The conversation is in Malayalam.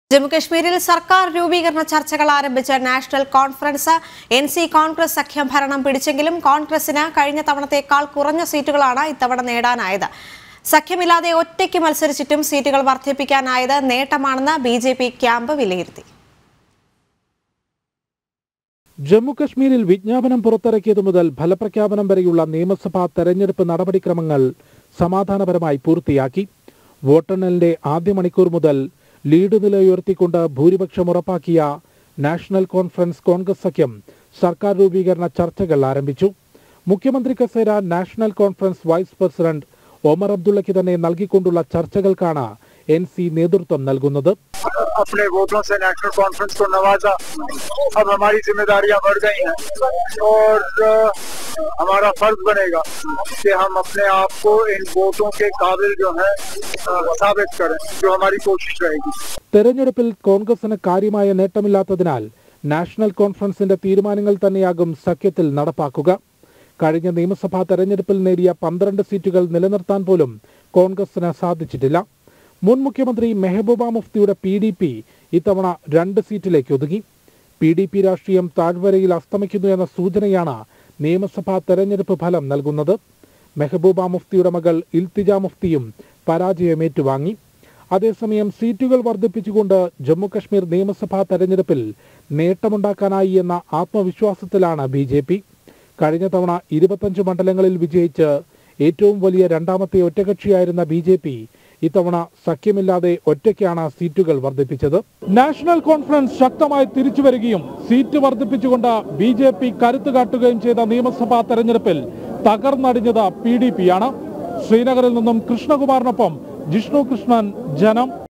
ജമ്മുകശ്മീരിൽ സർക്കാർ രൂപീകരണ ചർച്ചകൾ ആരംഭിച്ച National Conference N C Congress സഖ്യം ഭരണം പിടിച്ചെങ്കിലും കോൺഗ്രസിന് കഴിഞ്ഞ തവണത്തേക്കാൾ കുറഞ്ഞ സീറ്റുകളാണ് ഇത്തവണ നേടാനായത് സഖ്യമില്ലാതെ ഒറ്റയ്ക്ക് മത്സരിച്ചിട്ടും സീറ്റുകൾ വർദ്ധിപ്പിക്കാനായത് നേട്ടമാണെന്ന് ബി ജെ പി ക്യാമ്പ് വിലയിരുത്തി ജമ്മുകശ്മീരിൽ വിജ്ഞാപനം പുറത്തിറക്കിയതു മുതൽ ഫലപ്രഖ്യാപനം വരെയുള്ള നിയമസഭാ തെരഞ്ഞെടുപ്പ് നടപടിക്രമങ്ങൾ സമാധാനപരമായി പൂർത്തിയാക്കി വോട്ടെണ്ണലിന്റെ ആദ്യ മണിക്കൂർ മുതൽ ലീഡ് നില ഉയർത്തിക്കൊണ്ട് ഭൂരിപക്ഷം ഉറപ്പാക്കിയ നാഷണൽ കോൺഫറൻസ് കോൺഗ്രസ് സഖ്യം സർക്കാർ രൂപീകരണ ചർച്ചകൾ ആരംഭിച്ചു മുഖ്യമന്ത്രി കസേര national conference vice president Omar അബ്ദുള്ളയ്ക്ക് തന്നെ നൽകിക്കൊണ്ടുള്ള ചർച്ചകൾക്കാണ് എൻ സി നേതൃത്വം നൽകുന്നത് अपने वोटों से नेशनल कॉन्फ्रेंस को नवाजा अब हमारी जिम्मेदारियां बढ़ गई हैं और अ, हमारा फर्ज बनेगा कि हम अपने आप को इन वोटों के काबिल जो है अ, साबित करें जो हमारी कोशिश रहेगी തെരഞ്ഞെടുപ്പിൽ കോൺഗ്രസിന് കാര്യമായ നേട്ടമില്ലാത്തതിനാൽ നാഷണൽ കോൺഫറൻസിന്റെ തീരുമാനങ്ങൾ തന്നെയാകും സഖ്യത്തിൽ നടപ്പാക്കുക കഴിഞ്ഞ നിയമസഭാ തെരഞ്ഞെടുപ്പിൽ നേടിയ പന്ത്രണ്ട് സീറ്റുകൾ നിലനിർത്താൻ പോലും കോൺഗ്രസിന് സാധിച്ചിട്ടില്ല മുൻ മുഖ്യമന്ത്രി മെഹബൂബ മുഫ്തിയുടെ പി ഡി പി ഇത്തവണ രണ്ട് സീറ്റിലേക്ക് ഒതുങ്ങി പി ഡി പി രാഷ്ട്രീയം താഴ്വരയിൽ അസ്തമിക്കുന്നു എന്ന സൂചനയാണ് നിയമസഭാ തെരഞ്ഞെടുപ്പ് ഫലം നൽകുന്നത് മെഹബൂബ മുഫ്തിയുടെ മകൾ ഇൽത്തിജ മുഫ്തിയും പരാജയം ഏറ്റുവാങ്ങി അതേസമയം സീറ്റുകൾ വർദ്ധിപ്പിച്ചുകൊണ്ട് ജമ്മുകശ്മീർ നിയമസഭാ തെരഞ്ഞെടുപ്പിൽ നേട്ടമുണ്ടാക്കാനായി എന്ന ആത്മവിശ്വാസത്തിലാണ് ബി ജെ പി കഴിഞ്ഞ തവണ ഇരുപത്തഞ്ച് മണ്ഡലങ്ങളിൽ വിജയിച്ച് ഏറ്റവും വലിയ രണ്ടാമത്തെ ഒറ്റകക്ഷിയായിരുന്ന ബി ജെ പി ഇത്തവണ സഖ്യമില്ലാതെ ഒറ്റയ്ക്കാണ് സീറ്റുകൾ വർദ്ധിപ്പിച്ചത് നാഷണൽ കോൺഫറൻസ് ശക്തമായി തിരിച്ചു വരികയും സീറ്റ് വർദ്ധിപ്പിച്ചുകൊണ്ട് ബി ജെ പി കരുത്ത് കാട്ടുകയും ചെയ്ത നിയമസഭാ തെരഞ്ഞെടുപ്പിൽ തകർന്നടിഞ്ഞത് പി ഡി പി ആണ് ശ്രീനഗറിൽ നിന്നും കൃഷ്ണകുമാറിനൊപ്പം ജിഷ്ണു കൃഷ്ണൻ ജനം